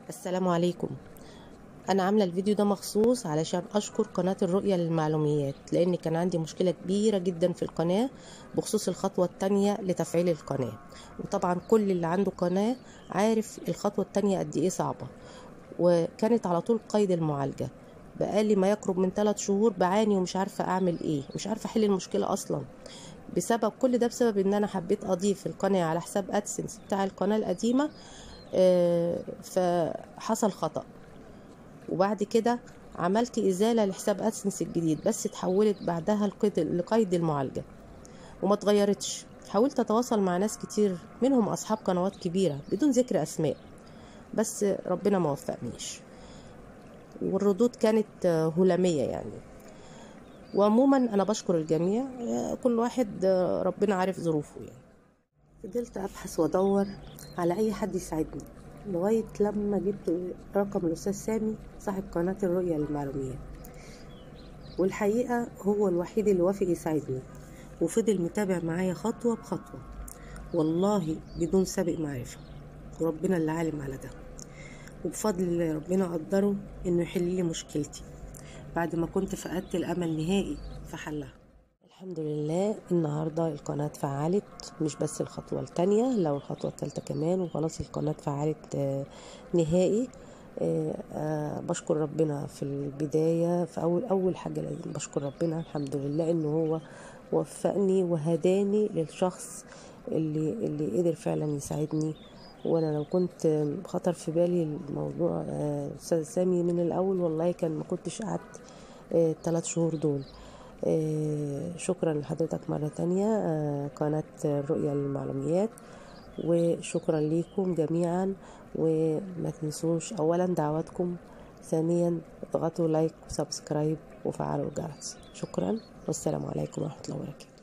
السلام عليكم انا عامله الفيديو ده مخصوص علشان اشكر قناه الرؤيه للمعلوميات لان كان عندي مشكله كبيره جدا في القناه بخصوص الخطوه الثانيه لتفعيل القناه وطبعا كل اللي عنده قناه عارف الخطوه الثانيه قد ايه صعبه وكانت على طول قيد المعالجه بقالي ما يقرب من ثلاث شهور بعاني ومش عارفه اعمل ايه مش عارفه احل المشكله اصلا بسبب كل ده بسبب ان انا حبيت اضيف القناه على حساب ادسنس بتاع القناه القديمه آه، فحصل خطأ وبعد كده عملت إزالة لحساب أدسنس الجديد بس اتحولت بعدها لقيد, لقيد المعالجة وما اتغيرتش حاولت أتواصل مع ناس كتير منهم أصحاب قنوات كبيرة بدون ذكر أسماء بس ربنا ما وفقنيش والردود كانت هلامية يعني وعموما أنا بشكر الجميع كل واحد ربنا عارف ظروفه يعني فضلت أبحث وأدور على أي حد يساعدني لغاية لما جبت رقم الأستاذ سامي صاحب قناة الرؤية للمعلوميات والحقيقة هو الوحيد اللي وافق يساعدني وفضل متابع معايا خطوة بخطوة والله بدون سابق معرفة وربنا اللي عالم على ده وبفضل الله ربنا قدره انه يحل لي مشكلتي بعد ما كنت فقدت الامل نهائي في حلها الحمد لله النهاردة القناة اتفعلت مش بس الخطوة التانية لو الخطوة التالتة كمان وخلاص القناة اتفعلت آه، نهائي آه، آه، بشكر ربنا في البداية في أول أول حاجة لازم بشكر ربنا الحمد لله إن هو وفقني وهداني للشخص اللي اللي قدر فعلا يساعدني وانا لو كنت خطر في بالي الموضوع استاذ سامي من الاول والله كان ما كنتش قعدت الثلاث شهور دول آه، شكرا لحضرتك مرة تانية آه، قناة الرؤية للمعلوميات وشكرا ليكم جميعا وما تنسوش اولا دعواتكم ثانيا اضغطوا لايك وسبسكرايب وفعلوا الجرس شكرا والسلام عليكم ورحمة الله وبركاته